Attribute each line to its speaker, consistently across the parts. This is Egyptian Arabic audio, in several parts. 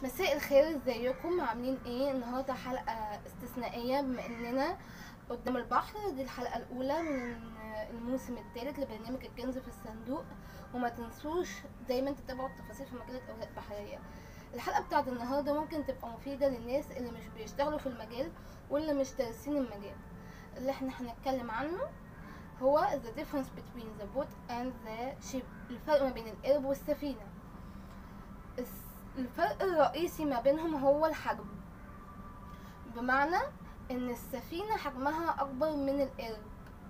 Speaker 1: مساء الخير ازيكم عاملين ايه النهارده حلقه استثنائيه بما اننا قدام البحر دي الحلقه الاولى من الموسم الثالث لبرنامج الكنز في الصندوق وما تنسوش دايما تتابعوا التفاصيل في مجله اوراق بحريه الحلقه بتاعت النهارده ممكن تبقى مفيده للناس اللي مش بيشتغلوا في المجال واللي مش دارسين المجال اللي احنا هنتكلم عنه هو the difference between the boat and the ship الفرق ما بين القرب والسفينه الس- الفرق الرئيسي ما بينهم هو الحجم بمعنى ان السفينة حجمها اكبر من القرب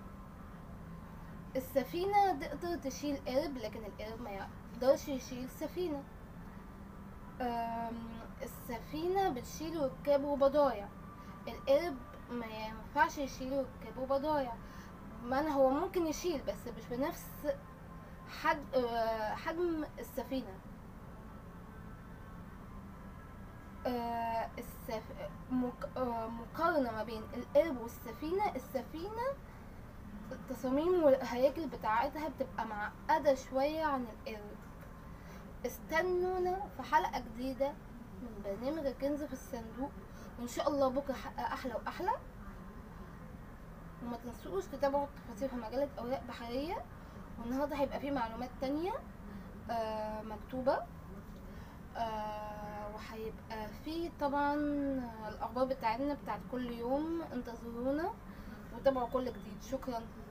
Speaker 1: السفينة تقدر تشيل قرب لكن القرب ما يقدرش يشيل سفينة أم، السفينة بتشيل ركاب وبضايع القرب ما ينفعش يشيل ركاب وبضايع بمعنى هو ممكن يشيل بس مش بنفس حجم حجم السفينة آه، السف... مك... آه، مقارنة ما بين القرب والسفينة السفينة التصاميم والهياكل بتاعتها بتبقى معقدة شوية عن القرب استنونا في حلقة جديدة من برنامج الكنز في الصندوق وإن شاء الله بكرة حلقة أحلى وأحلى وما تنسوش تتابعوا التفاصيل في مجلة أوراق بحرية والنهاردة هيبقى فيه معلومات تانية آه، مكتوبة آه، وهيبقى في طبعا الاخبار بتاعتنا بتاعت كل يوم انتظرونا وتابعوا كل جديد شكرا